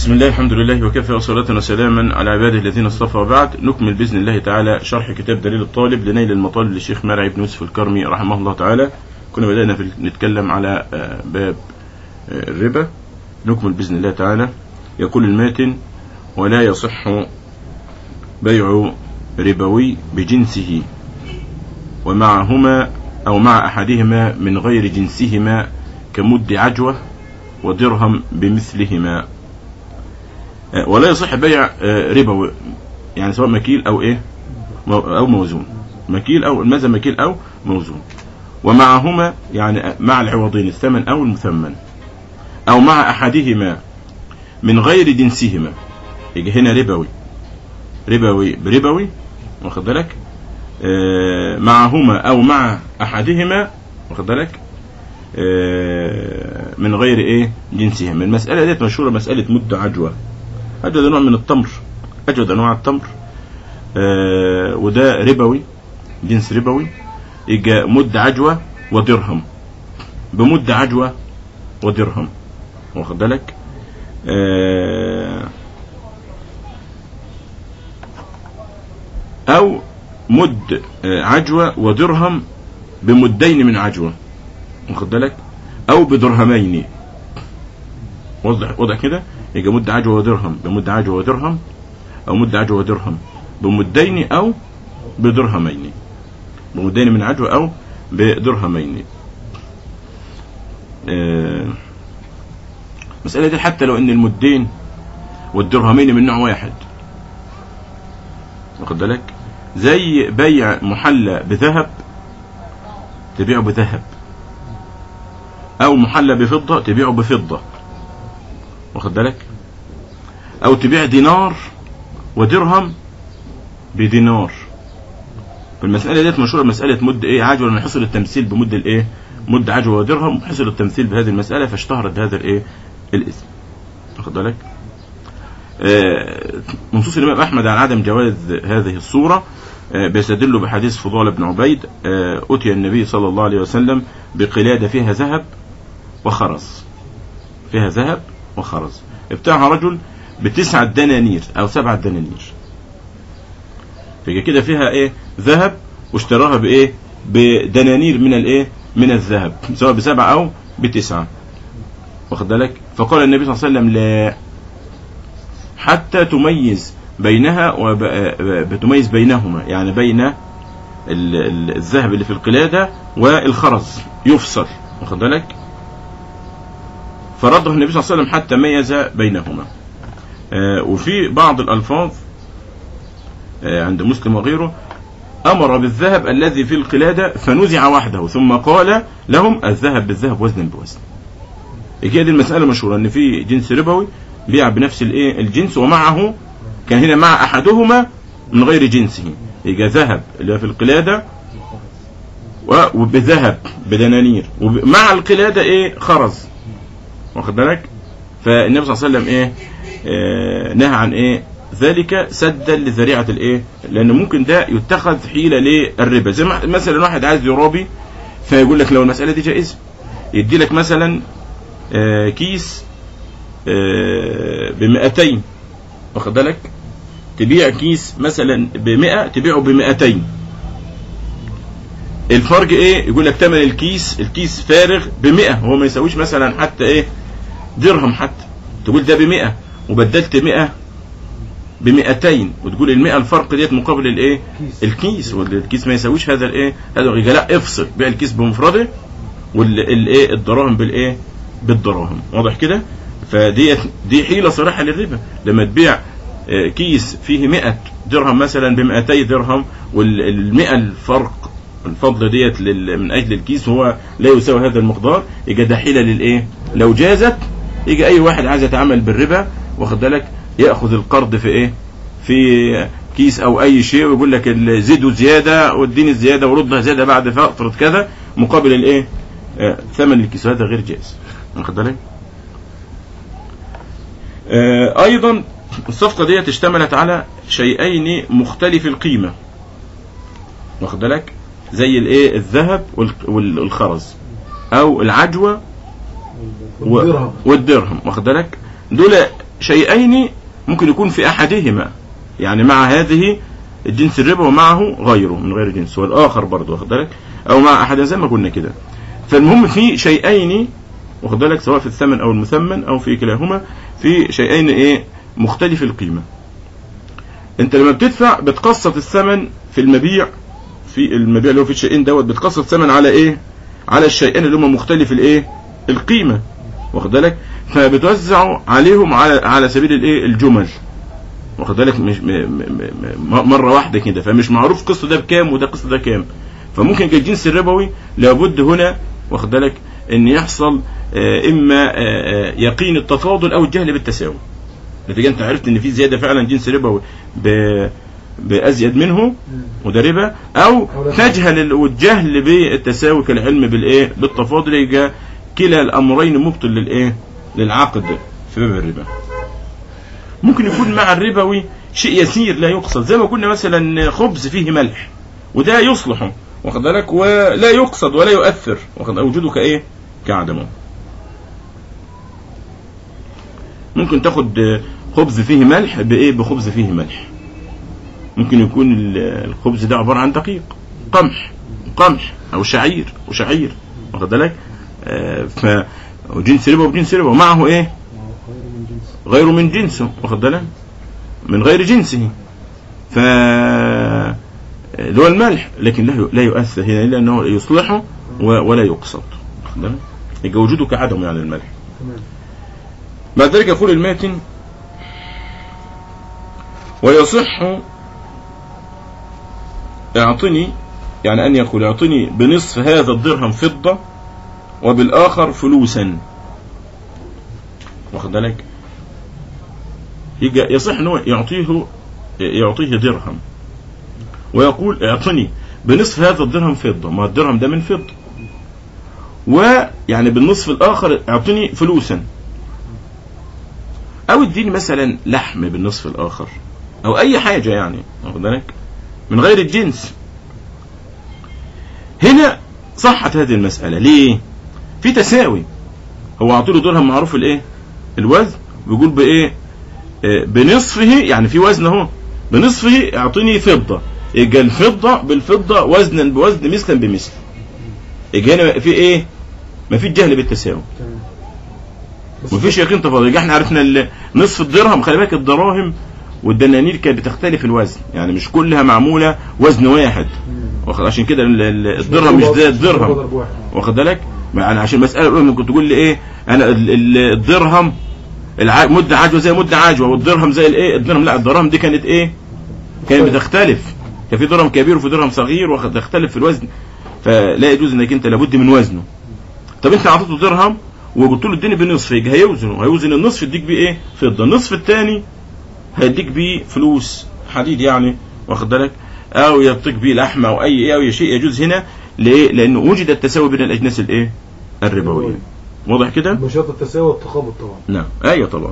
بسم الله الحمد لله وكفى وصلاة وسلاما على عباده الذين اصطفى وبعد نكمل بإذن الله تعالى شرح كتاب دليل الطالب لنيل المطالب للشيخ مرعي بن يوسف الكرمي رحمه الله تعالى كنا بدأنا في نتكلم على آه، باب آه، الربا نكمل بإذن الله تعالى يقول الماتن ولا يصح بيع ربوي بجنسه ومعهما أو مع أحدهما من غير جنسهما كمد عجوة ودرهم بمثلهما آه، ولا يصح بيع آه، ربا يعني سواء مكيل او ايه مو- او موزون مكيل او الماذا مكيل او موزون ومعهما يعني مع العوضين الثمن او المثمن او مع احدهما من غير جنسهما يجي هنا ربوي ربوي بربوي واخد بالك آه، معهما او مع احدهما واخد بالك آه، من غير ايه جنسهما المساله ديت مشهوره مساله مد عجوه أجود نوع من التمر أجود أنواع التمر آه وده ربوي جنس ربوي يجي مد عجوة ودرهم بمد عجوة ودرهم واخد بالك آه أو مد آه، عجوة ودرهم بمدين من عجوة واخد بالك أو بدرهمين واضح واضح كده يبقى مد عجوة ودرهم بمد عجوة ودرهم أو مد عجوة ودرهم بمدين أو بدرهمين بمدين من عجوة أو بدرهمين آه، المسألة دي حتى لو إن المدين والدرهمين من نوع واحد واخد بالك زي بيع محلى بذهب تبيعه بذهب أو محلى بفضة تبيعه بفضة واخد بالك او تبيع دينار ودرهم بدينار فالمسألة ديت مشهورة مسألة مد ايه عجوة لما حصل التمثيل بمد الايه مد عجوة ودرهم حصل التمثيل بهذه المسألة فاشتهرت بهذا الايه الاسم واخد بالك آه، منصوص الإمام أحمد على عدم جواز هذه الصورة آه، بيستدل بحديث فضال بن عبيد آه، أتي النبي صلى الله عليه وسلم بقلادة فيها ذهب وخرز فيها ذهب وخرز ابتاعها رجل بتسعة دنانير أو سبعة دنانير فيجي كده فيها إيه ذهب واشتراها بإيه بدنانير من الإيه من الذهب سواء بسبعة أو بتسعة واخد بالك فقال النبي صلى الله عليه وسلم لا حتى تميز بينها وبتميز بينهما يعني بين ال- ال- الذهب اللي في القلادة والخرز يفصل واخد بالك فرده النبي صلى الله عليه وسلم حتى ميز بينهما آه، وفي بعض الألفاظ آه، عند مسلم وغيره أمر بالذهب الذي في القلادة فنزع وحده ثم قال لهم الذهب بالذهب وزنا بوزن هي دي المسألة مشهورة إن في جنس ربوي بيع بنفس الإيه الجنس ومعه كان هنا مع أحدهما من غير جنسه يبقى ذهب اللي في القلادة و- وبذهب بدنانير ومع القلادة إيه خرز واخد بالك فالنبي صلى الله عليه وسلم ايه آه نهى عن ايه ذلك سدا لذريعه الايه لان ممكن ده يتخذ حيله للربا زي ما- مثلا واحد عايز يرابي فيقول لك لو المساله دي جائزه يدي لك مثلا آه كيس ب 200 واخد بالك تبيع كيس مثلا ب 100 تبيعه ب 200 الفرق ايه يقول لك ثمن الكيس الكيس فارغ ب 100 هو ما يساويش مثلا حتى ايه درهم حتى تقول ده ب 100 وبدلت 100 ب 200 وتقول ال 100 الفرق ديت مقابل الايه الكيس والكيس ما يساويش هذا الايه هذا يبقى لا افصل بيع الكيس بمفرده والايه الدراهم بالايه بالدراهم واضح كده فديت دي حيله صراحه للربا لما تبيع آه، كيس فيه 100 درهم مثلا ب 200 درهم وال 100 الفرق الفضل ديت لل- من اجل الكيس هو لا يساوي هذا المقدار يبقى ده حيله للايه لو جازت يجي اي واحد عايز يتعامل بالربا واخد بالك ياخذ القرض في ايه في كيس او اي شيء ويقول لك ال- زيدوا زياده واديني الزياده وردها زياده بعد فتره كذا مقابل الايه آه ثمن الكيس هذا غير جائز واخد بالك آه ايضا الصفقه ديت اشتملت على شيئين مختلف القيمه واخد بالك زي الايه الذهب والك- وال- والخرز او العجوه و- والدرهم والدرهم واخد بالك دول شيئين ممكن يكون في احدهما يعني مع هذه الجنس الربا ومعه غيره من غير جنس والاخر برضه واخد بالك او مع احد زي ما قلنا كده فالمهم في شيئين واخد بالك سواء في الثمن او المثمن او في كلاهما في شيئين ايه مختلف القيمه انت لما بتدفع بتقسط الثمن في المبيع في المبيع اللي هو في الشيئين دوت بتقسط الثمن على ايه على الشيئين اللي هم مختلف الايه القيمه واخد بالك فبتوزعوا عليهم على على سبيل الايه الجمل واخد بالك مش م م م مره واحده كده فمش معروف قسط ده بكام وده قسط ده كام فممكن كالجنس الربوي لابد هنا واخد بالك ان يحصل آه، اما آه، آه، يقين التفاضل او الجهل بالتساوي نتيجه انت عرفت ان في زياده فعلا جنس ربوي ب- بازيد منه وده ربا او أو لا تجهل ال- والجهل بالتساوي كالعلم بالايه بالتفاضل يبقى كلا الامرين مبطل للايه للعقد في باب الربا ممكن يكون مع الربوي شيء يسير لا يقصد زي ما قلنا مثلا خبز فيه ملح وده يصلح واخد بالك ولا يقصد ولا يؤثر واخد وجوده كايه كعدمه ممكن تاخد خبز فيه ملح بايه بخبز فيه ملح ممكن يكون ال- الخبز ده عباره عن دقيق قمح قمح او شعير وشعير واخد بالك آه، ف وجنس ربا وجنس ربا ومعه ايه خير من جنس غير من جنسه واخد بالك من غير جنسه ف اللي هو الملح لكن لا لا يؤثر هنا الا انه يصلحه و- ولا يقصد واخد بالك يبقى وجوده كعدم يعني الملح تمام بعد ذلك يقول الماتن ويصح اعطني يعني ان يقول اعطني بنصف هذا الدرهم فضة وبالاخر فلوسا واخد بالك يجي يصح انه يعطيه يعطيه درهم ويقول اعطني بنصف هذا الدرهم فضة ما الدرهم ده من فضة ويعني بالنصف الاخر اعطني فلوسا او اديني مثلا لحم بالنصف الاخر او اي حاجه يعني واخد بالك من غير الجنس هنا صحت هذه المساله ليه في تساوي هو اعطيله درهم معروف الايه الوزن بيقول بايه آه، بنصفه يعني في وزن اهو بنصفه اعطيني فضه يبقى الفضه بالفضه وزنا بوزن مثلا بمثل يبقى هنا في ايه ما في جهل بالتساوي تمام بس مفيش يقين تفاضل يبقى احنا عرفنا ال- نصف الدرهم خلي بالك الدراهم والدنانير كانت بتختلف الوزن يعني مش كلها معموله وزن واحد مم. واخد عشان كده ال- ال- الدرهم مش مضروبة- زي مش الدرهم مضروبة ضرب واحد. واخد بالك يعني عشان المساله الاولى ممكن تقول لي ايه انا ال- ال- الدرهم الع- مده عجوه زي مده عجوه والدرهم زي الايه الدرهم لا الدراهم دي كانت ايه كانت بتختلف كان في درهم كبير وفي درهم صغير واخد تختلف في الوزن فلا يجوز انك انت لابد من وزنه طب انت اعطيته درهم وقلت له اديني بنصف يبقى هيوزنه هيوزن النصف يديك بيه ايه فضه النصف الثاني هيديك بيه فلوس حديد يعني واخد بالك او يعطيك بيه لحمه او اي اي شيء يجوز هنا ليه لانه وجد التساوي بين الاجناس الايه الربويه واضح كده بشرط التساوي والتخابط طبعا نعم ايوه طبعا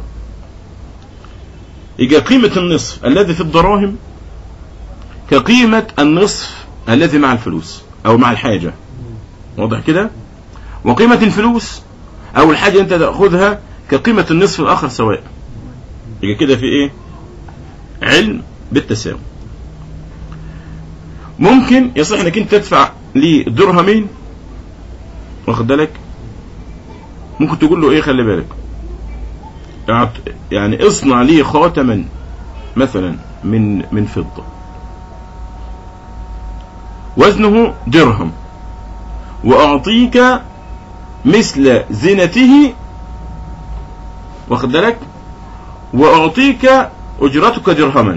يبقى قيمة النصف الذي في الدراهم كقيمة النصف الذي مع الفلوس أو مع الحاجة واضح كده وقيمة الفلوس أو الحاجة أنت تأخذها كقيمة النصف الآخر سواء يبقى كده في إيه علم بالتساوي ممكن يصح انك انت تدفع لي درهمين واخد بالك ممكن تقول له ايه خلي بالك اعط- يعني اصنع لي خاتما مثلا من من فضة وزنه درهم واعطيك مثل زينته واخد بالك واعطيك اجرتك درهما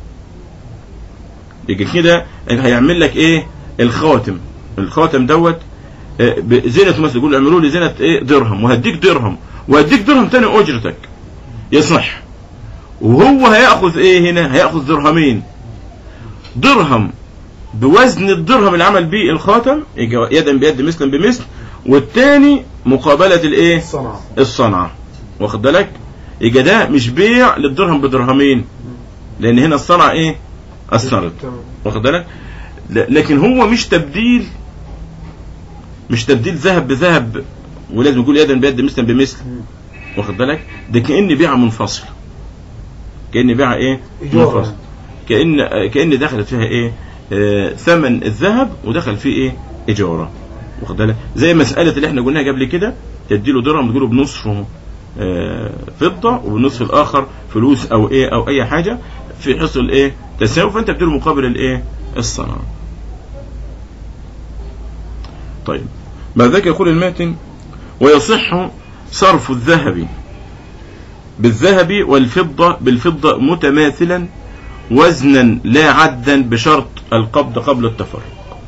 يجي كده هيعمل لك ايه الخاتم الخاتم دوت آه، بزينة مثلا يقول اعملوا لي زينة ايه درهم وهديك درهم وهديك درهم تاني اجرتك يصح وهو هياخذ ايه هنا هياخذ درهمين درهم بوزن الدرهم اللي عمل بيه الخاتم يجي يدا بيد مثلا بمثل والتاني مقابلة الايه الصنعة الصنعة واخد بالك يبقى ده مش بيع للدرهم بدرهمين لان هنا الصنعة ايه اثرت تمام واخد بالك ل- لكن هو مش تبديل مش تبديل ذهب بذهب ولازم يقول يدا بيد مثلا بمثل مم. واخد بالك ده كأن بيعة منفصلة كأن بيعة ايه إيجار منفصلة كأن آه، كأن دخلت فيها ايه آه ثمن الذهب ودخل فيه ايه إجارة واخد بالك زي مسألة اللي احنا قلناها قبل كده تديله درهم تقوله بنصفه آه فضة وبالنصف الآخر فلوس أو ايه أو أي حاجة في حصل ايه تساوي فأنت بتديله مقابل الايه الصنعة طيب بعد ذلك يقول الماتن ويصح صرف الذهب بالذهب والفضة بالفضة متماثلا وزنا لا عدا بشرط القبض قبل التفرق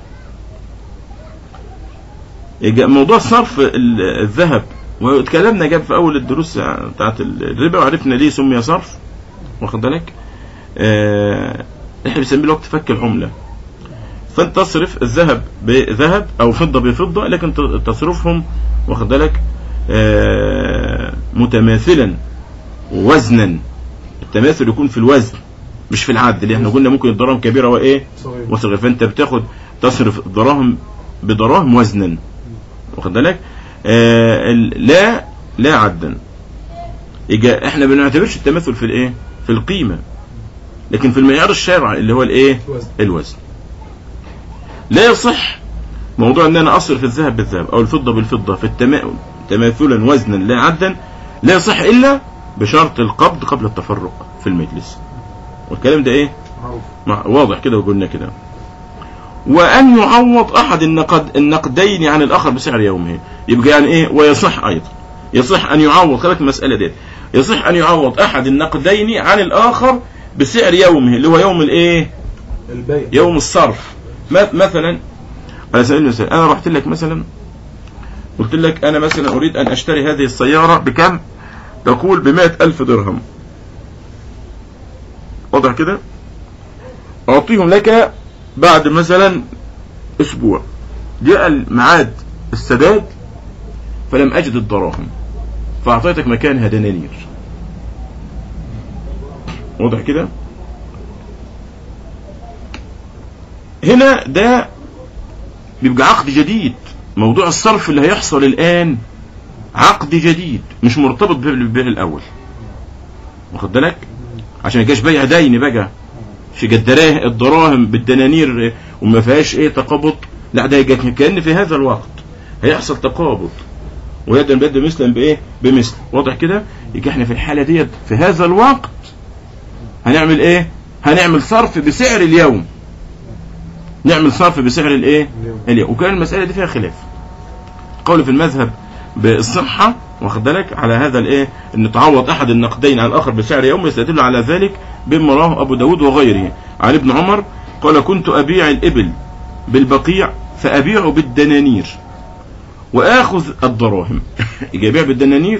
يجي موضوع صرف ال- الذهب واتكلمنا جاب في اول الدروس بتاعت الربا وعرفنا ليه سمي صرف واخد بالك آه احنا بنسميه الوقت فك العمله فانت تصرف الذهب بذهب او فضه بفضه لكن ت- تصرفهم واخد بالك آه متماثلا وزنا التماثل يكون في الوزن مش في العد اللي احنا قلنا ممكن الدراهم كبيره وايه صغير وصغير فانت بتاخد تصرف دراهم بدراهم وزنا واخد بالك آه ال- لا لا عدا يجا احنا ما بنعتبرش التماثل في الايه في القيمه لكن في المعيار الشرعي اللي هو الايه وزن الوزن لا يصح موضوع ان انا اصرف الذهب بالذهب او الفضه بالفضه في التما... تماثلا وزنا لا عدا لا يصح الا بشرط القبض قبل التفرق في المجلس والكلام ده ايه معروف مع- واضح كده وقلنا كده وأن يعوض أحد النقد النقدين عن الآخر بسعر يومه يبقى يعني إيه ويصح أيضا يصح أن يعوض خلك من المسألة دي يصح أن يعوض أحد النقدين عن الآخر بسعر يومه اللي هو يوم الإيه البيع يوم الصرف م- مثلا على سبيل المثال أنا رحت لك مثلا قلت لك أنا مثلا أريد أن أشتري هذه السيارة بكم تقول بمائة ألف درهم واضح كده أعطيهم لك بعد مثلا أسبوع جاء الميعاد السداد فلم أجد الدراهم فأعطيتك مكانها دنانير واضح كده هنا ده بيبقى عقد جديد موضوع الصرف اللي هيحصل الآن عقد جديد مش مرتبط بالبيع الأول واخد بالك عشان يجيش بيع دين بقى مش الدراهم الدراهم بالدنانير وما فيهاش ايه تقابض لا ده يجي كأن في هذا الوقت هيحصل تقابض ويدا بيد مثلا بايه بمثل واضح كده يجي احنا في الحاله ديت في هذا الوقت هنعمل ايه هنعمل صرف بسعر اليوم نعمل صرف بسعر الايه اليوم. اليوم وكان المساله دي فيها خلاف قول في المذهب بالصحه واخد بالك على هذا الايه ان تعوض احد النقدين على الاخر بسعر يوم يستدل على ذلك بما رواه ابو داود وغيره عن ابن عمر قال كنت ابيع الابل بالبقيع فابيع بالدنانير واخذ الدراهم يجي يبيع بالدنانير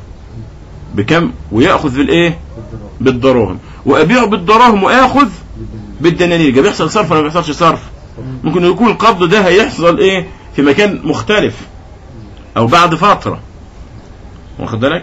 بكم وياخذ بالايه بالدراهم وابيع بالدراهم واخذ بالدنانير يبقى بيحصل صرف ولا ما بيحصلش صرف ممكن يكون القبض ده هيحصل ايه في مكان مختلف او بعد فتره واخد بالك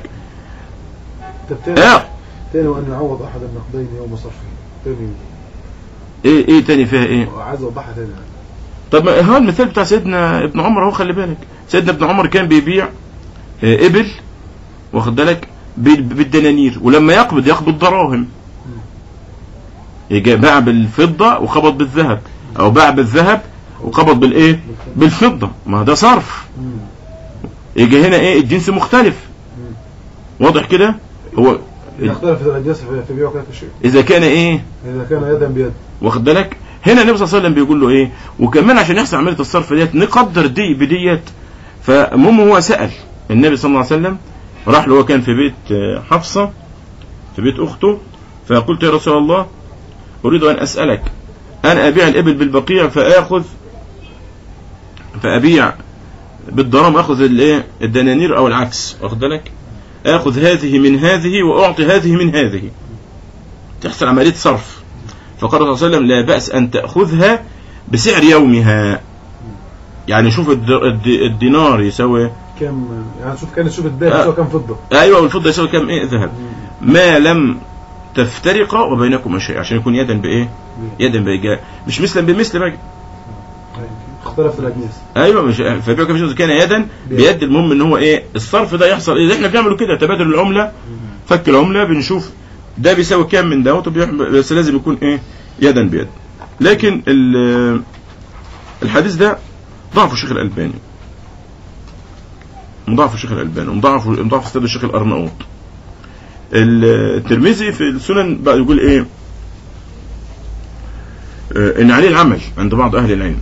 طب تاني اه تاني وأن يعوض أحد النقدين يوم صرفه تاني ايه ايه تاني فيها ايه عايز أوضحها تاني طب ما هو المثال بتاع سيدنا ابن عمر اهو خلي بالك سيدنا ابن عمر كان بيبيع آه، ابل واخد بالك بال- بالدنانير ولما يقبض يقبض دراهم يجي باع بالفضة وقبض بالذهب او باع بالذهب وقبض بالايه بالفضة ما ده صرف مم. يجي هنا ايه الجنس مختلف واضح كده هو إذا اختلفت الأجناس في في بيع كذا شيء اذا كان ايه إذا كان يدا بيد واخد بالك هنا النبي صلى الله عليه وسلم بيقول له ايه وكمان عشان يحصل عمليه الصرف ديت نقدر دي بديت فالمهم هو سال النبي صلى الله عليه وسلم راح له هو كان في بيت آه، حفصه في بيت اخته فقلت يا رسول الله اريد ان اسالك انا ابيع الابل بالبقيع فاخذ فابيع بالدراهم اخذ الايه الدنانير او العكس واخد بالك اخذ هذه من هذه واعطي هذه من هذه تحصل عمليه صرف فقال صلى الله عليه وسلم لا بأس أن تأخذها بسعر يومها يعني شوف الد- الد- الدينار يساوي كم يعني شوف كانت شوف الذهب آه. يساوي كم فضة أيوة والفضة يساوي كم إيه ذهب ما لم تفترقا وبينكما شيء عشان يكون يدا بإيه يدا بإيجاء مش مثلا بمثل بقى اختلف الاجناس ايوه مش فبيع كيف يجوز كان يدا بيد المهم ان هو ايه الصرف ده يحصل ايه احنا بنعمله كده تبادل العمله فك العمله بنشوف ده بيساوي كام من دوت وبيح- بس لازم يكون ايه يدا بيد لكن ال- الحديث ده ضعفه الشيخ الالباني مضاعف الشيخ الالباني ومضاعف مضاعف استاذ الشيخ الارناؤوط الترمذي في السنن بقى يقول ايه آه، ان عليه العمل عند بعض اهل العلم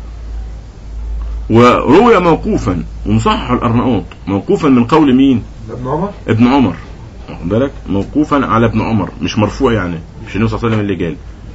وروي موقوفا ومصحح الارناؤوط موقوفا من قول مين ابن عمر ابن عمر واخد بالك موقوفا على ابن عمر مش مرفوع يعني مش النبي صلى الله عليه وسلم اللي قال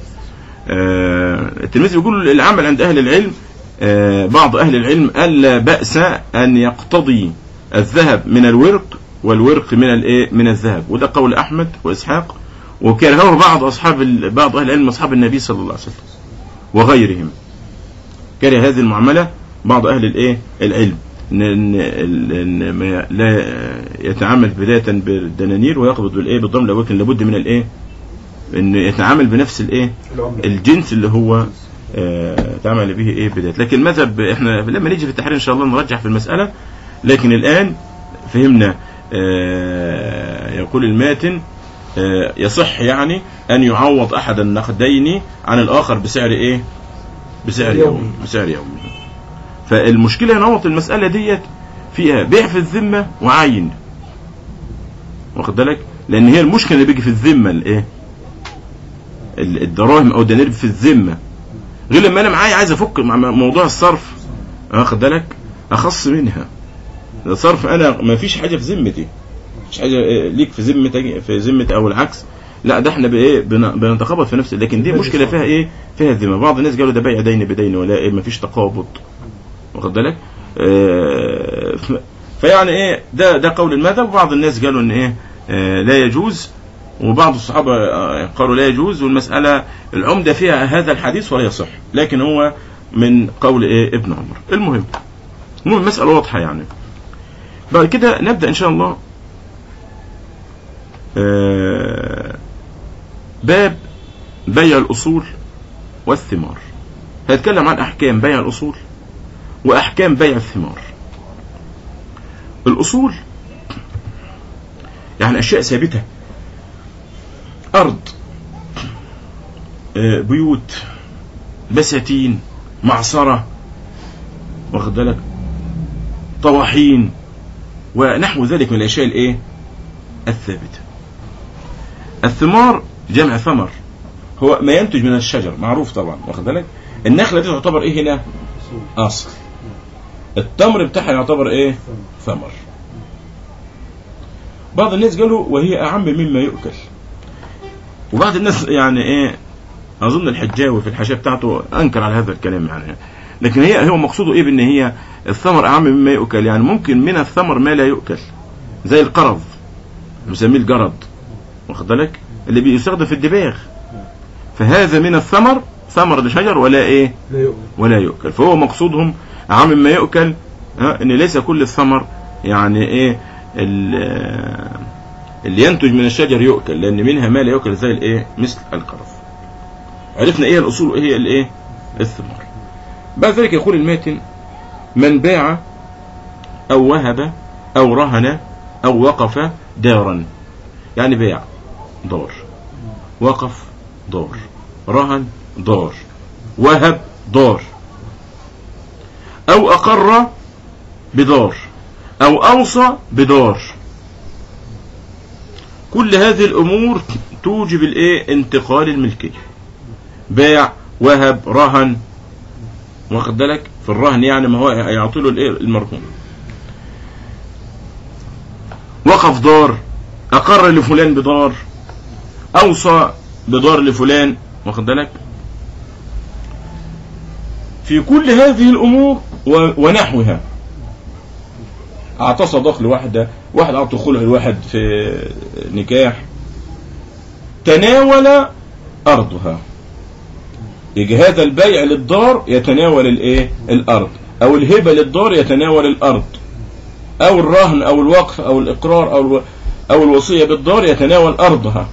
آه الترمذي بيقول العمل عند اهل العلم آه بعض اهل العلم الا باس ان يقتضي الذهب من الورق والورق من الايه من الذهب وده قول احمد واسحاق وكرهه بعض اصحاب ال- بعض اهل العلم اصحاب النبي صلى الله عليه وسلم وغيرهم كره هذه المعامله بعض اهل الايه العلم ان ان ان ما لا يتعامل بدايه بالدنانير ويقبض بالايه بالضم لكن لابد من الايه ان يتعامل بنفس الايه العملة الجنس اللي هو آه، تعمل به ايه بدايه لكن المذهب احنا لما نيجي في التحرير ان شاء الله نرجح في المساله لكن الان فهمنا آه، يقول الماتن آه، يصح يعني ان يعوض احد النقدين عن الاخر بسعر ايه بسعر يومي. يومي بسعر يومي فالمشكله نمط المساله ديت فيها بيع في الذمه وعين واخد بالك لان هي المشكله اللي بيجي في الذمه الايه ال- الدراهم او الدنانير في الذمه غير لما انا معايا عايز افك مع مع موضوع الصرف واخد بالك اخص منها الصرف انا ما فيش حاجه في ذمتي مش حاجه إيه، ليك في ذمتك في ذمه او العكس لا ده احنا بايه بن- بنتقابض في نفس لكن دي مشكله فيها ايه فيها الذمه بعض الناس قالوا ده بيع دين بدين ولا ايه ما فيش تقابض واخد بالك آه، ف- فيعني ايه ده ده قول المذهب وبعض الناس قالوا ان ايه آه، لا يجوز وبعض الصحابه آه، قالوا لا يجوز والمساله العمده فيها هذا الحديث ولا يصح لكن هو من قول ايه ابن عمر المهم المهم المساله واضحه يعني بعد كده نبدا ان شاء الله آه، باب بيع الاصول والثمار هيتكلم عن احكام بيع الاصول واحكام بيع الثمار الاصول يعني اشياء ثابته ارض آه، بيوت بساتين معصره واخد بالك طواحين ونحو ذلك من الاشياء الايه الثابته الثمار جمع ثمر هو ما ينتج من الشجر معروف طبعا واخد بالك النخله دي تعتبر ايه هنا اصل التمر بتاعها يعتبر ايه ثمر بعض الناس قالوا وهي اعم مما يؤكل وبعض الناس يعني ايه اظن الحجاوي في الحاشيه بتاعته انكر على هذا الكلام يعني لكن هي هو مقصوده ايه بان هي الثمر اعم مما يؤكل يعني ممكن من الثمر ما لا يؤكل زي القرض بنسميه الجرد واخد بالك اللي بيستخدم في الدباغ فهذا من الثمر ثمر لشجر ولا ايه لا يؤمن ولا يؤكل فهو مقصودهم عام ما يؤكل ها ان ليس كل الثمر يعني ايه ال- آه، اللي ينتج من الشجر يؤكل لان منها ما لا يؤكل زي الايه مثل القرف عرفنا ايه الاصول وايه هي الايه الثمار بعد ذلك يقول الماتن من باع او وهب او رهن او وقف دارا يعني بيع دار وقف دار رهن دار وهب دار او اقر بدار او اوصى بدار كل هذه الامور توجب الايه انتقال الملكيه بيع وهب رهن واخد بالك في الرهن يعني ما هو يعطي له الايه المرهون وقف دار اقر لفلان بدار اوصى بدار لفلان واخد بالك في كل هذه الامور و- ونحوها اعطى صداق لواحده واحد اعطى خلع لواحد في نكاح تناول ارضها يجي هذا البيع للدار يتناول الايه الارض او الهبه للدار يتناول الارض او الرهن او الوقف او الاقرار او الو... او الوصيه بالدار يتناول ارضها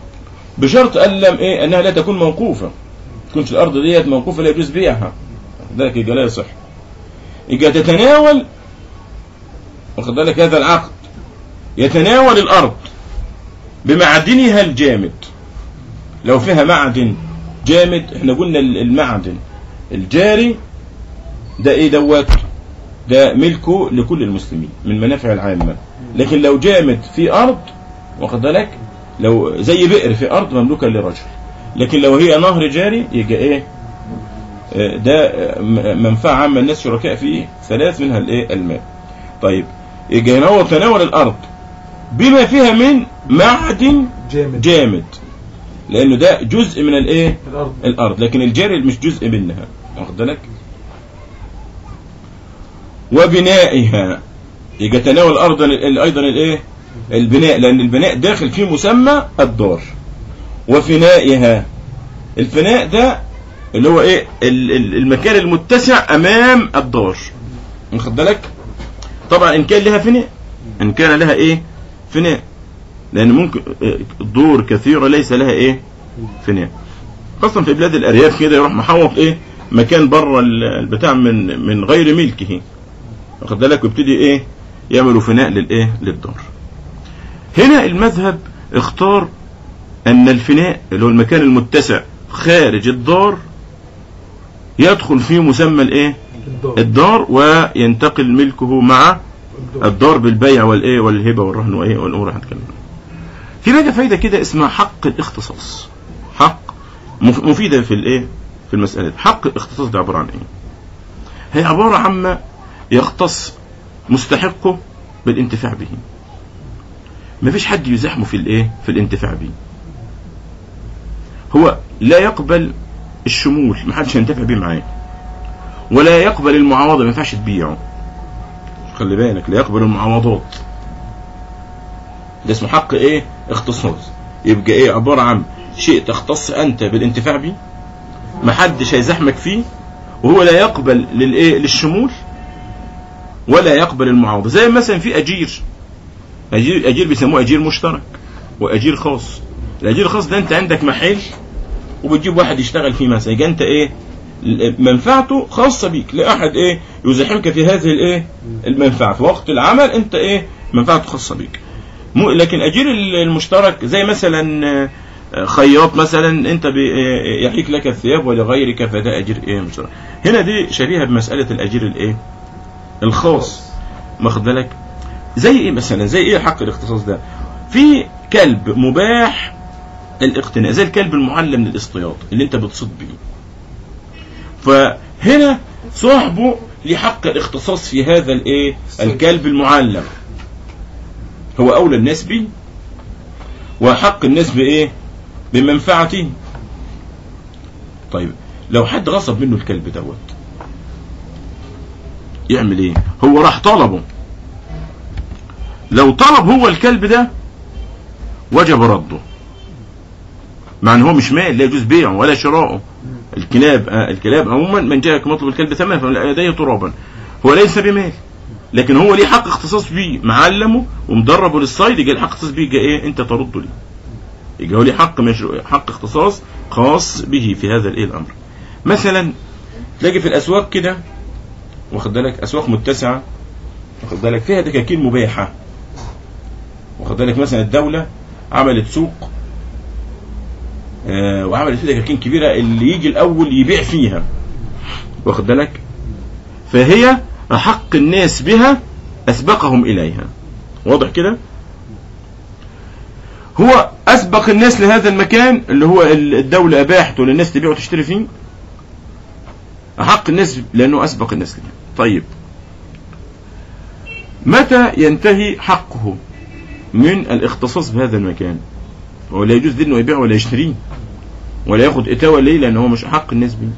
بشرط ان لم ايه انها لا تكون موقوفه تكونش الارض ديت موقوفه لا يجوز بيعها واخد بالك يبقى لا يصح يبقى تتناول واخد بالك هذا العقد يتناول الارض بمعدنها الجامد لو فيها معدن جامد احنا قلنا ال- المعدن الجاري ده ايه دوت ده ملكه لكل المسلمين من منافع العامة لكن لو جامد في ارض واخد بالك لو زي بئر في ارض مملوكة لرجل لكن لو هي نهر جاري يبقى ايه آه، ده آه، م- منفعة عامة الناس شركاء فيه ثلاث منها الايه الماء طيب يبقى هنا هو تناول الارض بما فيها من معدن جامد جامد لانه ده جزء من الايه الارض الارض لكن الجاري مش جزء منها واخد بالك وبنائها يبقى تناول الارض ال- ايضا الايه البناء لان البناء داخل فيه مسمى الدار وفنائها الفناء ده اللي هو ايه ال- ال- المكان المتسع امام الدار واخد بالك طبعا ان كان لها فناء ان كان لها ايه فناء لان ممكن آه، دور كثيره ليس لها ايه فناء خاصة في بلاد الأرياف كده يروح محوط إيه مكان بره ال- البتاع من من غير ملكه واخد بالك ويبتدي إيه يعملوا فناء للإيه للدار هنا المذهب اختار أن الفناء اللي هو المكان المتسع خارج الدار يدخل فيه مسمى الإيه الدار الدار وينتقل ملكه مع الدار الدار بالبيع والايه والهبه والرهن وايه والامور هنتكلم عنها. في بقى فايده كده اسمها حق الاختصاص حق مف- مفيده في الايه في المساله دي حق الاختصاص ده عباره عن ايه هي عباره عما يختص مستحقه بالانتفاع به مفيش حد يزاحمه في الايه في الانتفاع به هو لا يقبل الشمول محدش ينتفع به معاه ولا يقبل المعاوضه ما ينفعش تبيعه خلي بالك لا يقبل المعاوضات ده اسمه حق ايه اختصاص يبقى ايه عبارة عن شيء تختص انت بالانتفاع به محدش هيزحمك فيه وهو لا يقبل للايه للشمول ولا يقبل المعاوضة زي مثلا في اجير اجير اجير بيسموه اجير مشترك واجير خاص الاجير الخاص ده انت عندك محل وبتجيب واحد يشتغل فيه مثلا يبقى انت ايه منفعته خاصة بيك لا احد ايه يزاحمك في هذه الايه المنفعة في وقت العمل انت ايه منفعته خاصة بيك مو لكن اجير المشترك زي مثلا آه، خياط مثلا انت بي- آه، يحيك لك الثياب ولغيرك فده اجير ايه مشترك هنا دي شبيهة بمسألة الاجير الايه الخاص واخد بالك زي ايه مثلا زي ايه حق الاختصاص ده في كلب مباح الاقتناء زي الكلب المعلم للاصطياد اللي انت بتصيد بيه فهنا صاحبه لحق الاختصاص في هذا الايه الكلب المعلم هو اولى الناس به وحق الناس بايه بمنفعته طيب لو حد غصب منه الكلب دوت يعمل ايه هو راح طلبه لو طلب هو الكلب ده وجب رده مع ان هو مش مال لا يجوز بيعه ولا شراؤه الكلاب آه الكلاب عموما من جاءك مطلب الكلب ثمن فمن يديه ترابا هو ليس بمال لكن هو ليه حق اختصاص بيه معلمه ومدربه للصيد يجي الحق اختصاص بيه يجي ايه انت ترده ليه يجي هو ليه حق مشروع حق اختصاص خاص به في هذا الايه الامر مثلا تلاقي في الاسواق كده واخد بالك اسواق متسعه واخد بالك فيها دكاكين مباحه واخد بالك مثلا الدوله عملت سوق آه، وعملت فيه دكاكين كبيره اللي يجي الاول يبيع فيها واخد بالك فهي احق الناس بها اسبقهم اليها واضح كده هو اسبق الناس لهذا المكان اللي هو الدوله اباحته للناس تبيع وتشتري فيه احق الناس لانه اسبق الناس لها طيب متى ينتهي حقه من الاختصاص بهذا المكان هو لا يجوز انه يبيع ولا يشتريه ولا ياخد اتاوه ليه لان هو مش حق الناس بيه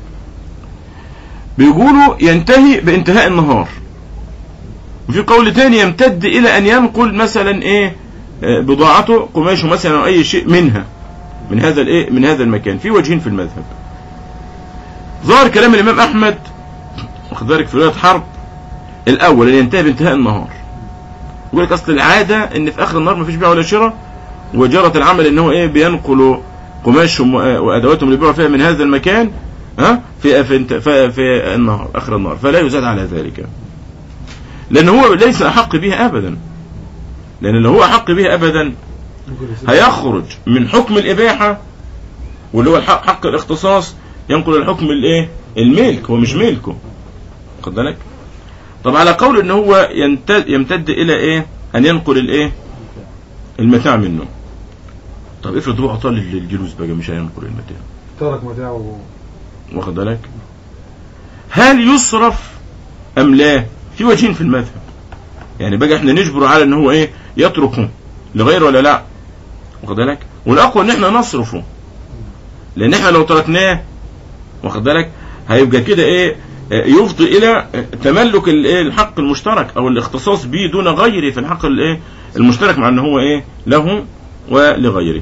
بيقولوا ينتهي بانتهاء النهار وفي قول تاني يمتد الى ان ينقل مثلا ايه آه، بضاعته قماشه مثلا او اي شيء منها من هذا الايه من هذا المكان في وجهين في المذهب ظاهر كلام الامام احمد واخد بالك في روايه حرب الاول ان ينتهي بانتهاء النهار يقول لك اصل العاده ان في اخر النهار مفيش بيع ولا شراء وجرت العمل ان هو ايه بينقلوا قماشهم وادواتهم اللي بيبيعوا فيها من هذا المكان ها في في انت- في, في النهار اخر النهار فلا يزاد على ذلك لان هو ليس احق به ابدا لان لو هو احق به ابدا ممكن يصير- هيخرج من حكم الاباحه واللي هو الحق حق الاختصاص ينقل الحكم الايه الملك هو مش ملكه خد بالك طب على قول ان هو يمتد, يمتد الى ايه ان ينقل الايه المتاع منه طب افرض هو اعطاه للجلوس بقى مش هينقل المتاع ترك متاعه واخد بالك هل يصرف ام لا في وجهين في المذهب يعني بقى احنا نجبر على ان هو ايه يتركه لغير ولا لا واخد بالك والاقوى ان احنا نصرفه لان احنا لو تركناه واخد بالك هيبقى كده ايه آه، يفضي الى آه، تملك الايه الحق المشترك او الاختصاص به دون غيره في الحق الايه المشترك مع ان هو ايه له ولغيره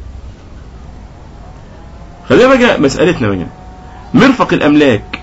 خلينا بقى مسألتنا بقى مرفق الأملاك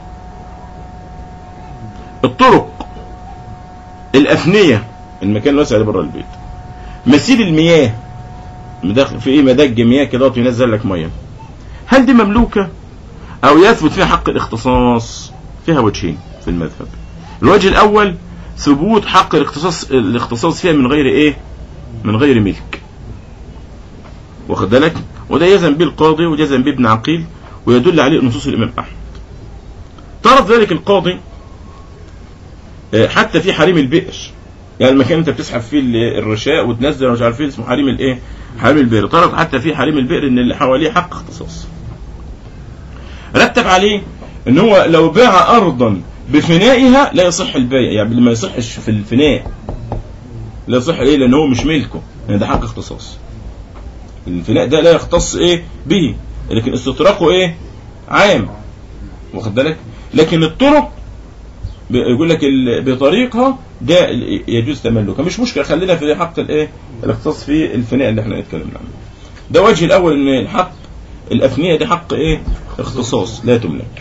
الطرق الأفنية المكان الواسع اللي بره البيت مسيل المياه مداخل في ايه مدج مياه كده ينزل لك ميه هل دي مملوكة او يثبت فيها حق الاختصاص فيها وجهين في المذهب الوجه الاول ثبوت حق الاختصاص الاختصاص فيها من غير ايه من غير ملك واخد بالك وده يزن به القاضي ويزن به ابن عقيل ويدل عليه نصوص الامام احمد طرد ذلك القاضي آه، حتى في حريم البئر يعني المكان انت بتسحب فيه ال- الرشاء وتنزل ومش عارف ايه اسمه حريم الايه حريم البئر طرد حتى في حريم البئر ان اللي حواليه حق اختصاص رتب عليه ان هو لو باع ارضا بفنائها لا يصح البيع يعني ما يصحش في الفناء لا يصح ليه لان هو مش ملكه يعني ده حق اختصاص الفناء ده لا يختص ايه به لكن استطراقه ايه عام واخد بالك لكن الطرق ب- يقول لك ال- بطريقها ده ال- يجوز تملكها مش مشكله خلينا في حق الايه الاختصاص في الفناء اللي احنا اتكلمنا عنه ده وجه الاول ان الحق الافنيه دي حق ايه اختصاص لا تملك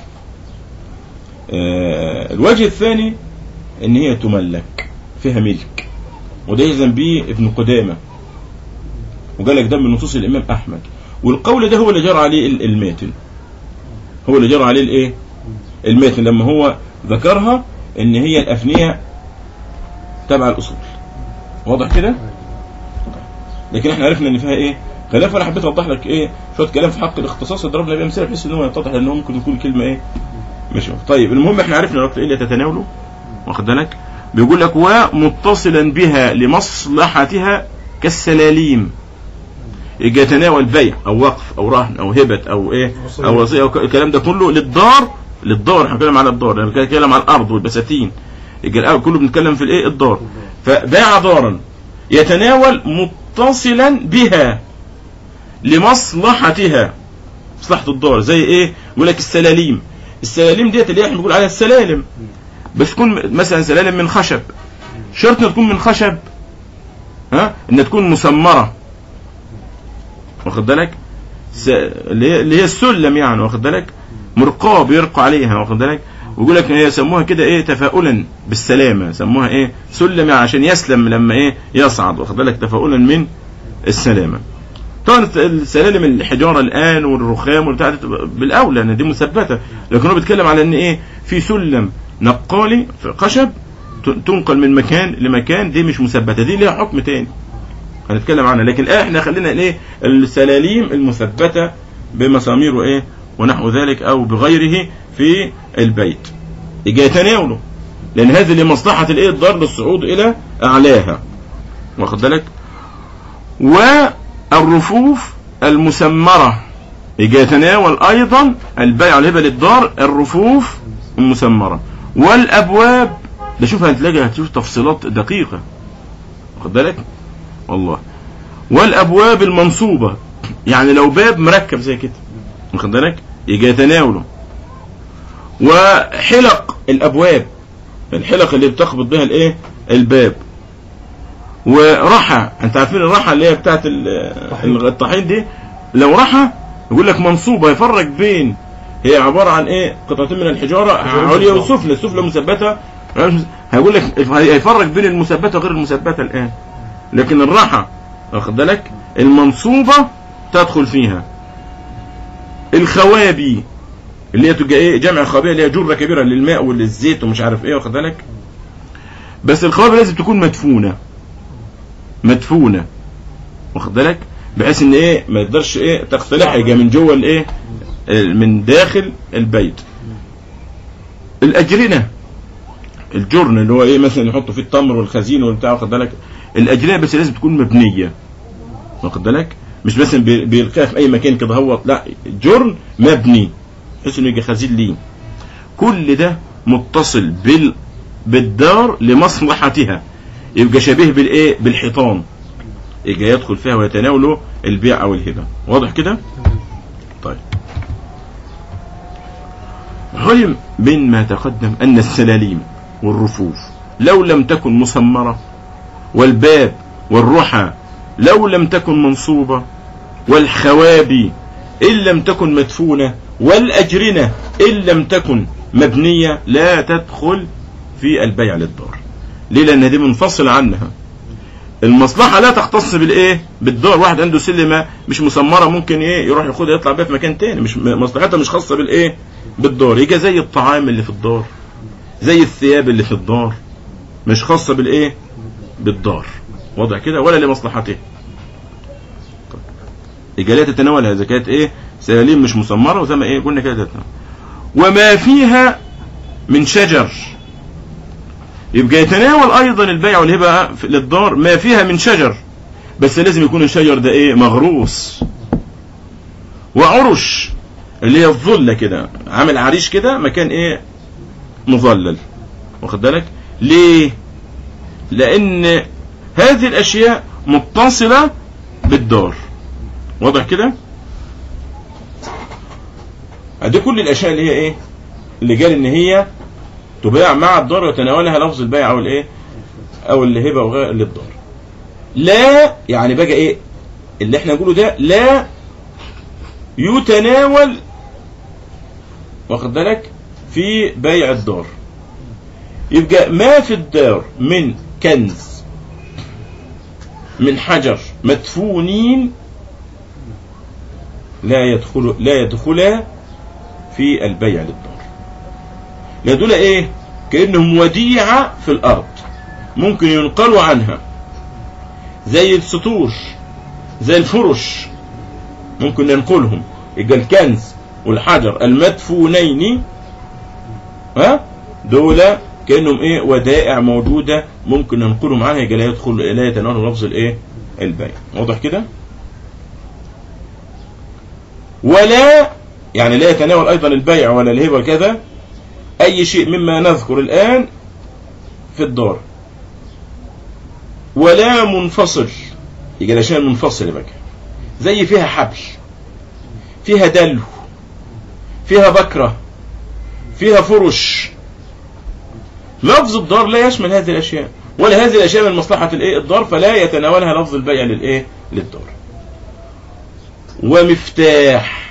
آه الوجه الثاني ان هي تملك فيها ملك وده يلزم به ابن قدامه وقال لك ده من نصوص الامام احمد والقول ده هو اللي جرى عليه ال- الماتن هو اللي جرى عليه الايه الماتن لما هو ذكرها ان هي الافنيه تبع الاصول واضح كده لكن احنا عرفنا ان فيها ايه خلاف انا حبيت اوضح لك ايه شويه كلام في حق الاختصاص وضربنا بيه امثله بحيث ان هو يتضح ان هو ممكن يكون كلمه ايه ماشي طيب المهم احنا عرفنا الوقت ايه اللي تتناوله واخد بالك بيقول لك ومتصلا بها لمصلحتها كالسلاليم يجي يتناول بيع او وقف او رهن او هبه او ايه او وصيه او ك- الكلام ده كله للدار للدار احنا بنتكلم على الدار احنا بنتكلم على الارض والبساتين يجي الأول كله بنتكلم في الايه الدار فباع دارا يتناول متصلا بها لمصلحتها مصلحة الدار زي ايه يقول لك السلاليم السلاليم ديت اللي احنا بنقول عليها السلالم بس تكون مثلا سلالم من خشب شرط انها تكون من خشب ها انها تكون مسمره واخد بالك س... اللي هي اللي هي السلم يعني واخد بالك مرقاه بيرقوا عليها واخد بالك ويقول لك هي يسموها كده ايه تفاؤلا بالسلامه سموها ايه سلم يعني عشان يسلم لما ايه يصعد واخد بالك تفاؤلا من السلامه طبعا السلالم الحجاره الان والرخام والبتاع ده تبقى بالاولى ان دي مثبته لكن هو بيتكلم على ان ايه في سلم نقالي في خشب ت- تنقل من مكان لمكان دي مش مثبته دي ليها حكم تاني هنتكلم عنها لكن الآن احنا خلينا الايه السلاليم المثبته بمسامير وايه ونحو ذلك او بغيره في البيت يجي يتناوله لان هذه لمصلحه الايه الدار للصعود الى اعلاها واخد بالك والرفوف المسمره يجي يتناول ايضا البيع والهبه للدار الرفوف المسمره والابواب ده شوف هتلاقي هتشوف تفصيلات دقيقه واخد بالك والله والابواب المنصوبه يعني لو باب مركب زي كده واخد بالك يجي يتناوله وحلق الابواب الحلق اللي بتخبط بها الايه الباب ورحى انت عارفين الرحى اللي هي بتاعت ال- الطحين دي لو رحى يقول لك منصوبه يفرق بين هي عباره عن ايه قطعتين من الحجاره عليا وسفلى السفلى مثبته هيقول لك هيفرق بين المثبته وغير المثبته الان لكن الراحه واخد بالك المنصوبه تدخل فيها الخوابي اللي هي تبقى ايه جمع خابئه اللي هي جره كبيره للماء وللزيت ومش عارف ايه واخد بالك بس الخابئه لازم تكون مدفونه مدفونه واخد بالك بحيث ان ايه ما يقدرش ايه تختلع يجي من جوه الايه من داخل البيت الاجرنه الجرن اللي هو ايه مثلا يحطوا فيه التمر والخزين والبتاع واخد بالك الاجرنه بس لازم تكون مبنيه واخد بالك مش مثلا بي- بيلقاها في اي مكان كده هو لا جرن مبني بحيث انه يجي خزين ليه كل ده متصل بال بالدار لمصلحتها يبقى شبيه بالايه بالحيطان يجي يدخل فيها ويتناوله البيع او الهبه واضح كده طيب علم من ما تقدم ان السلاليم والرفوف لو لم تكن مسمره والباب والرحى لو لم تكن منصوبه والخوابي ان لم تكن مدفونه والاجرنه ان لم تكن مبنيه لا تدخل في البيع للدار ليه لان دي منفصل عنها المصلحة لا تختص بالايه بالدار واحد عنده سلمة مش مسمرة ممكن ايه يروح ياخدها يطلع بيها في مكان تاني مش مصلحتها مش خاصة بالايه بالدار يجي زي الطعام اللي في الدار زي الثياب اللي في الدار مش خاصة بالايه بالدار وضع كده ولا لمصلحته طيب. يجي لا تتناولها اذا كانت ايه سلاليم مش مسمرة وزي ما ايه قلنا كده تتناول وما فيها من شجر يبقى يتناول ايضا البيع والهبه في- للدار ما فيها من شجر بس لازم يكون الشجر ده ايه مغروس وعرش اللي هي الظله كده عامل عريش كده مكان ايه مظلل واخد بالك ليه لان هذه الاشياء متصله بالدار واضح كده ادي كل الاشياء اللي هي ايه اللي قال ان هي تباع مع الدار ويتناولها لفظ البيع او الايه او الهبه وغير للدار لا يعني بقى ايه اللي احنا نقوله ده لا يتناول واخد بالك في بيع الدار يبقى ما في الدار من كنز من حجر مدفونين لا يدخل لا يدخلا في البيع للدار لا دول ايه كانهم وديعه في الارض ممكن ينقلوا عنها زي السطور زي الفرش ممكن ننقلهم يبقى الكنز والحجر المدفونين ها دول كانهم ايه ودائع موجوده ممكن ننقلهم عنها يبقى لا يدخل لا يتناول لفظ الايه البيع واضح كده ولا يعني لا يتناول ايضا البيع ولا الهبه كذا اي شيء مما نذكر الان في الدار ولا منفصل يبقى الاشياء المنفصله بقى زي فيها حبل فيها دلو فيها بكره فيها فرش لفظ الدار لا يشمل هذه الاشياء ولا هذه الاشياء من مصلحه الايه الدار فلا يتناولها لفظ البيع للايه للدار ومفتاح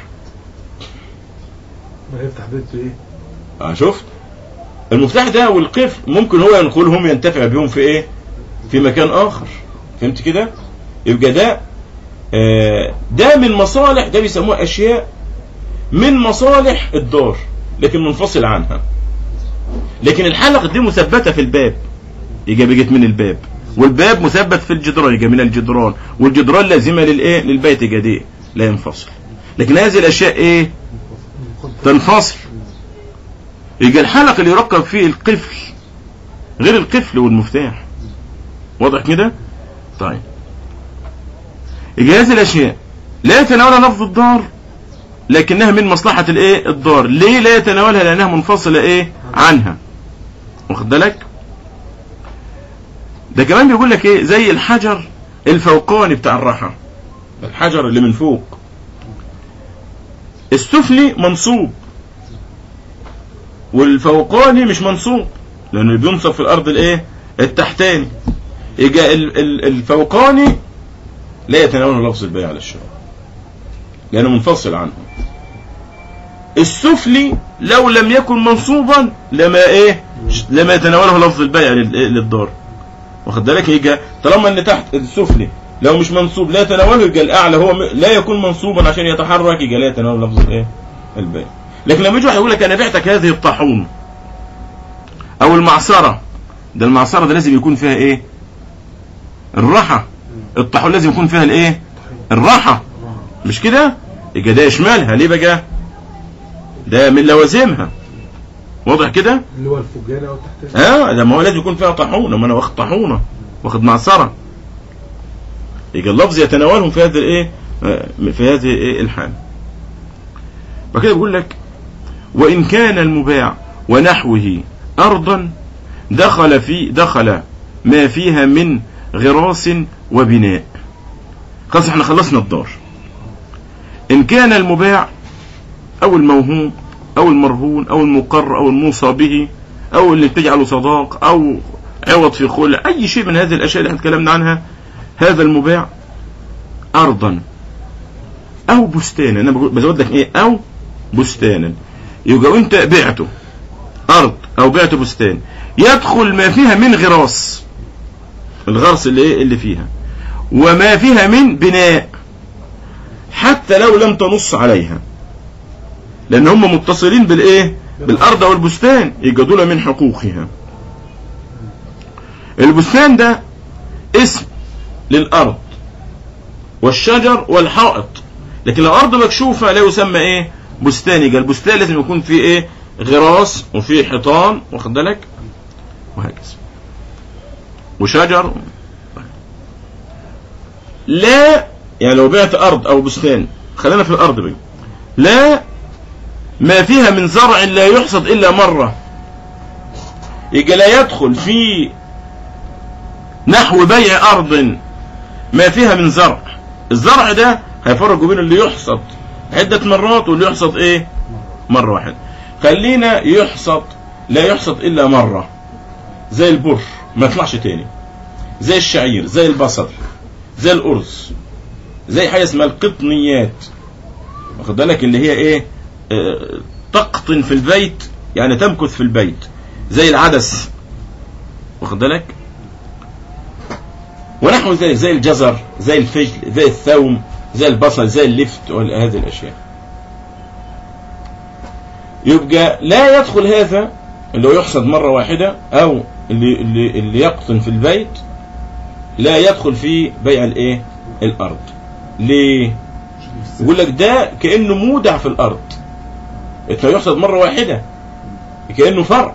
ما يفتح بيت بايه اه شفت المفتاح ده والقفل ممكن هو ينقلهم ينتفع بهم في ايه في مكان اخر فهمت كده يبقى ده آه ده من مصالح ده بيسموها اشياء من مصالح الدار لكن منفصل عنها لكن الحلقة دي مثبتة في الباب يجي بيجت من الباب والباب مثبت في الجدران يجي من الجدران والجدران لازمة للايه للبيت يجي دي لا ينفصل لكن هذه الاشياء ايه تنفصل يبقى الحلق اللي يركب فيه القفل غير القفل والمفتاح واضح كده طيب يبقى هذه الاشياء لا يتناولها لفظ الدار لكنها من مصلحة الايه الدار ليه لا يتناولها لانها منفصلة ايه عنها واخد بالك ده كمان بيقول لك ايه زي الحجر الفوقاني بتاع الراحة الحجر اللي من فوق السفلي منصوب والفوقاني مش منصوب لانه بينصب في الارض الايه التحتاني يجي ال- ال- الفوقاني لا يتناول لفظ البيع على الشراء لانه منفصل عنه السفلي لو لم يكن منصوبا لما ايه لما يتناوله لفظ البيع لل- إيه؟ للدار واخد بالك يجي طالما ان تحت السفلي لو مش منصوب لا يتناوله يجي الاعلى هو م- لا يكون منصوبا عشان يتحرك يجي لا يتناول لفظ الايه البيع لكن لما يجي واحد يقول لك انا بعتك هذه الطاحون او المعصره ده المعصره ده لازم يكون فيها ايه الراحه الطاحون لازم يكون فيها الايه الراحه مش كده يبقى ده يشملها ليه بقى ده من لوازمها واضح كده اللي هو الفجانة او التحتاني اه ده ما هو لازم يكون فيها طاحونه ما انا واخد طاحونه واخد معصره يبقى اللفظ يتناولهم في هذه الايه آه، في هذه ايه الحال وكده بيقول لك وان كان المباع ونحوه ارضا دخل في دخل ما فيها من غراس وبناء خلاص احنا خلصنا الدار ان كان المباع او الموهوم او المرهون او المقر او الموصى به او اللي بتجعله صداق او عوض في خلع اي شيء من هذه الاشياء اللي احنا اتكلمنا عنها هذا المباع ارضا او بستانا انا بقول- بزود لك ايه او بستانا يبقى انت بعته ارض او بعته بستان يدخل ما فيها من غراس الغرس اللي ايه اللي فيها وما فيها من بناء حتى لو لم تنص عليها لان هم متصلين بالايه بالارض او البستان يبقى دول من حقوقها البستان ده اسم للارض والشجر والحائط لكن لو ارض مكشوفه لا يسمى ايه بستان يبقى البستان لازم يكون فيه ايه غراس وفيه حيطان واخد بالك وهكذا وشجر لا يعني لو بعت ارض او بستان خلينا في الارض بقى لا ما فيها من زرع لا يحصد الا مره يبقى لا يدخل في نحو بيع ارض ما فيها من زرع الزرع ده هيفرقوا بين اللي يحصد عدة مرات واللي يحصد ايه مرة واحدة خلينا يحصد لا يحصد الا مرة زي البر ما يطلعش تاني زي الشعير زي البصل زي الارز زي حاجة اسمها القطنيات واخد بالك اللي هي ايه آه، تقطن في البيت يعني تمكث في البيت زي العدس واخد بالك ونحو ذلك زي الجزر زي الفجل زي الثوم زي البصل زي اللفت وهذه الاشياء يبقى لا يدخل هذا اللي هو يحصد مرة واحدة او اللي, اللي, اللي يقطن في البيت لا يدخل في بيع الايه الارض ليه يقول لك ده كانه مودع في الارض انت يحصد مره واحده كانه فرع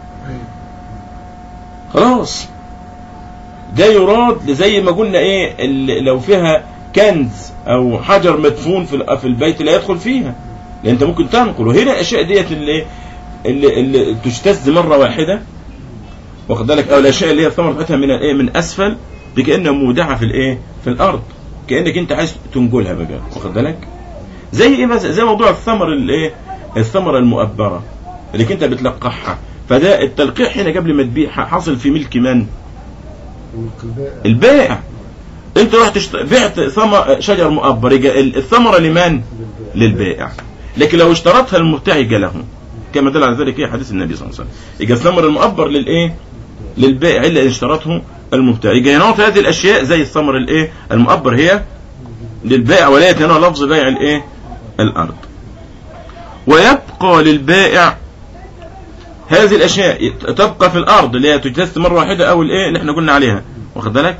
خلاص ده يراد زي ما قلنا ايه ال- لو فيها كنز او حجر مدفون في ال- في البيت لا يدخل فيها لان انت ممكن تنقل وهنا الاشياء ديت اللي اللي, اللي تجتز مره واحده واخد بالك او الاشياء اللي هي الثمر بتاعتها من الايه من اسفل دي كانها مودعه في الايه في الارض كانك انت عايز تنقلها بقى واخد بالك زي ايه مثلا زي موضوع الثمر الايه الثمره المؤبره اللي انت بتلقحها فده التلقيح هنا قبل ما تبيعها حاصل في ملك من والقباء البائع انت رحت اشت... بعت ثمر شجر مؤبر يجي ال- الثمره لمن للبائع لكن لو اشترطها المبتاع يجي له كما دل على ذلك ايه حديث النبي صلى الله عليه وسلم يجي الثمر المؤبر للايه للبائع الا ان اشترطه المبتاع يجي ينعط هذه الاشياء زي الثمر الايه المؤبر هي للبائع ولا يتناول لفظ بيع الايه الارض ويبقى للبائع هذه الاشياء تبقى في الارض اللي هي تجتث مره واحده او الايه اللي احنا قلنا عليها واخد بالك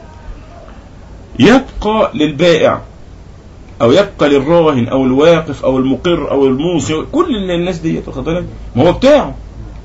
يبقى للبائع او يبقى للراهن او الواقف او المقر او الموصي كل ال- الناس ديت واخد بالك ما هو بتاعه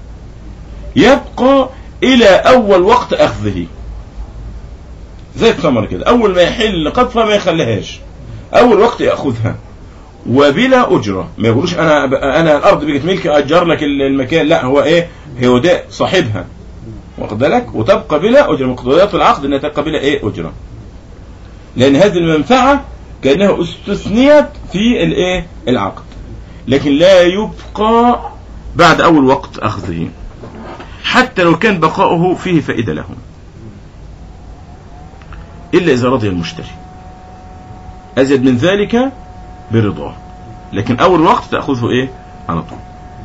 يبقى الى اول وقت اخذه زي الثمر كده اول ما يحل قطفه ما يخليهاش اول وقت ياخذها وبلا اجره ما يقولوش انا انا الارض بقت ملكي اجر لك ال- المكان لا هو ايه هو ده صاحبها واخد بالك وتبقى بلا اجره مقتضيات العقد انها تبقى بلا ايه اجره لان هذه المنفعه كانها استثنيت في الايه العقد لكن لا يبقى بعد اول وقت اخذه حتى لو كان بقاؤه فيه فائده له الا اذا رضي المشتري ازيد من ذلك برضاه لكن اول وقت تاخذه ايه على طول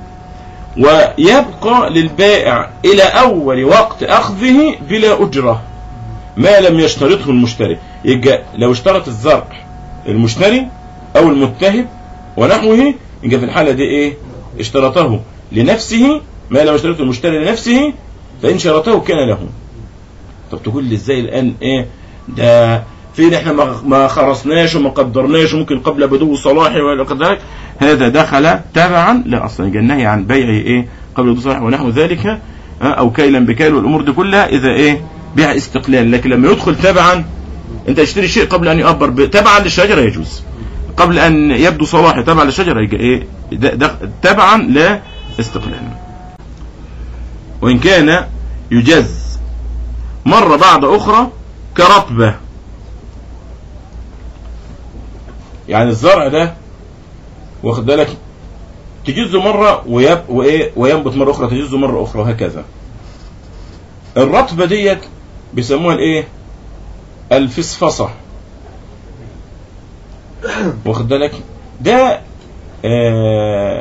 ويبقى للبائع الى اول وقت اخذه بلا اجره ما لم يشترطه المشتري يبقى لو اشترط الزرع المشتري او المتهب ونحوه يبقى في الحاله دي ايه اشترطه لنفسه ما لم اشترطه المشتري لنفسه فإن شرطه كان له طب تقول لي ازاي الآن ايه ده فين احنا ما- ما خرصناش وما قدرناش وممكن قبل بدو صلاحي ولا كذلك هذا دخل تبعا لا اصلا يجي النهي عن بيع ايه قبل بدو صلاحي ونحو ذلك ها، او كيلا بكيل والامور دي كلها اذا ايه بيع استقلال لكن لما يدخل تبعا انت تشتري شيء قبل ان يؤبر ب- تبعا للشجره يجوز قبل ان يبدو صلاحي تبع للشجره يجي ايه ده ده تبعا لا استقلالا وان كان يجز مرة بعد أخرى كرطبة يعني الزرع ده واخد بالك تجزه مرة ويب وإيه وينبت مرة أخرى تجزه مرة أخرى وهكذا الرطبة ديت بيسموها الإيه الفصفصة واخد بالك ده آه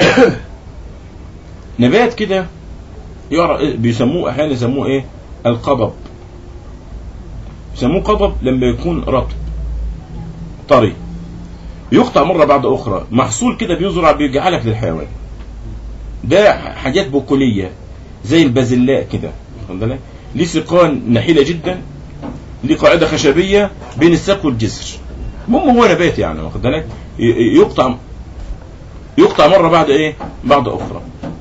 نبات كده يعرف بيسموه أحيانا يسموه إيه القضب يسموه قضب لما يكون رطب طري يقطع مرة بعد أخرى محصول كده بيزرع بيجعلك للحيوان ده حاجات بقولية زي البازلاء كده واخد بالك؟ ليه سيقان نحيلة جدا ليه قاعدة خشبية بين الساق والجسر المهم هو نبات يعني واخد بالك ي- ي- يقطع يقطع مرة بعد ايه بعد أخرى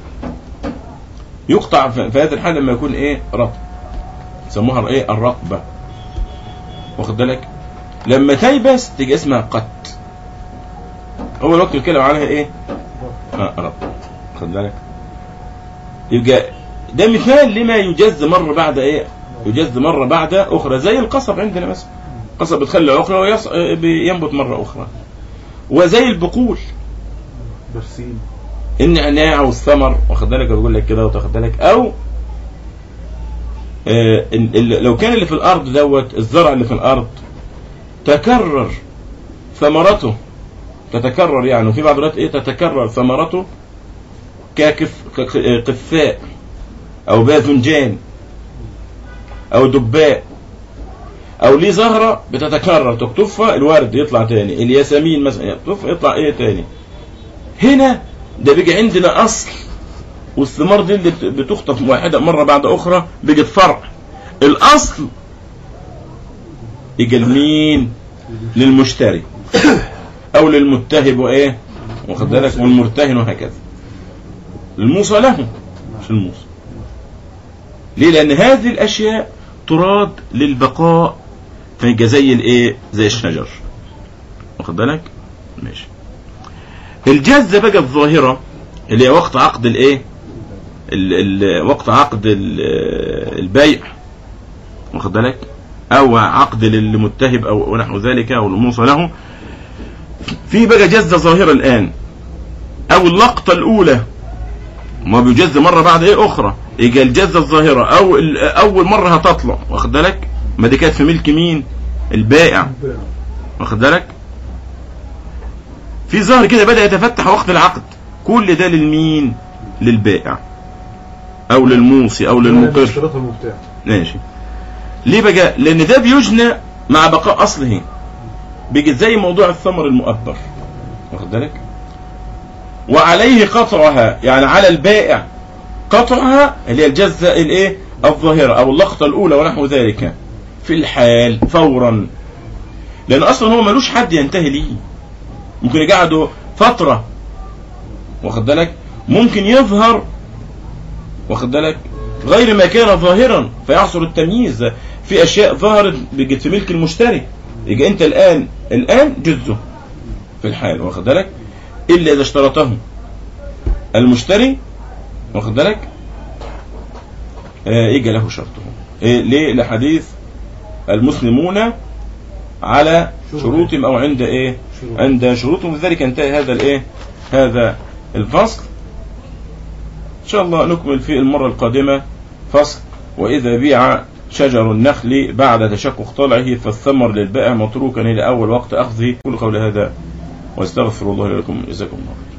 يقطع في في هذه الحالة لما يكون ايه رطب يسموها ايه الرطبة واخد بالك لما تيبس تيجي اسمها قت اول وقت بيتكلم عنها ايه آه رطبة واخد بالك يبقى ده مثال لما يجز مرة بعد ايه يجز مرة بعد اخرى زي القصب عندنا مثلا قصب بتخلي اخرى وينبت مرة اخرى وزي البقول برسيم النعناع والثمر واخد بالك بقول لك كده واخد بالك او آه، ال- ال- لو كان اللي في الارض دوت الزرع اللي في الارض تكرر ثمرته تتكرر يعني وفي بعض الوقت ايه تتكرر ثمرته ككف ك- آه، قثاء او باذنجان او دباء او ليه زهره بتتكرر تكتفها الورد يطلع تاني الياسمين مثلا يكتف يطلع ايه تاني هنا ده بيجي عندنا اصل والثمار دي اللي بت- بتخطف واحده مره بعد اخرى بيجي فرع الاصل يجي لمين للمشتري او للمتهب وايه واخد بالك والمرتهن وهكذا الموصى له مش الموصى ليه لان هذه الاشياء تراد للبقاء فيجي زي الايه زي الشجر واخد بالك ماشي الجزة بقى الظاهرة اللي هي وقت عقد الايه ال- ال- وقت عقد ال- البيع واخد بالك او عقد للمتهب او نحو ذلك او الموصى له في بقى جزة ظاهرة الان او اللقطة الاولى ما بيجز مرة بعد ايه اخرى يجي الجزة الظاهرة او ال- اول مرة هتطلع واخد بالك ما دي كانت في ملك مين البائع واخد بالك في ظهر كده بدأ يتفتح وقت العقد كل ده للمين للبائع او للموصي او للمقر اشتراطها المبتاع ماشي ليه بقى لان ده بيجنى مع بقاء اصله بيجي زي موضوع الثمر المؤبر واخد بالك وعليه قطعها يعني على البائع قطعها اللي هي الجزة الايه الظاهرة او اللقطة الاولى ونحو ذلك في الحال فورا لان اصلا هو ملوش حد ينتهي ليه ممكن يقعدوا فترة واخد بالك ممكن يظهر واخد بالك غير ما كان ظاهرا فيحصل التمييز في اشياء ظهرت بقت في ملك المشتري يبقى انت الان الان جزه في الحال واخد بالك الا اذا اشترطه المشتري واخد بالك آه يجي له شرطه إيه ليه لحديث المسلمون على شروطهم او عند ايه شروط. عند شروطهم لذلك انتهى هذا الايه هذا الفصل ان شاء الله نكمل في المره القادمه فصل واذا بيع شجر النخل بعد تشقق طلعه فالثمر للبائع متروكا الى اول وقت اخذه كل قول هذا واستغفر الله لكم جزاكم الله خيرا.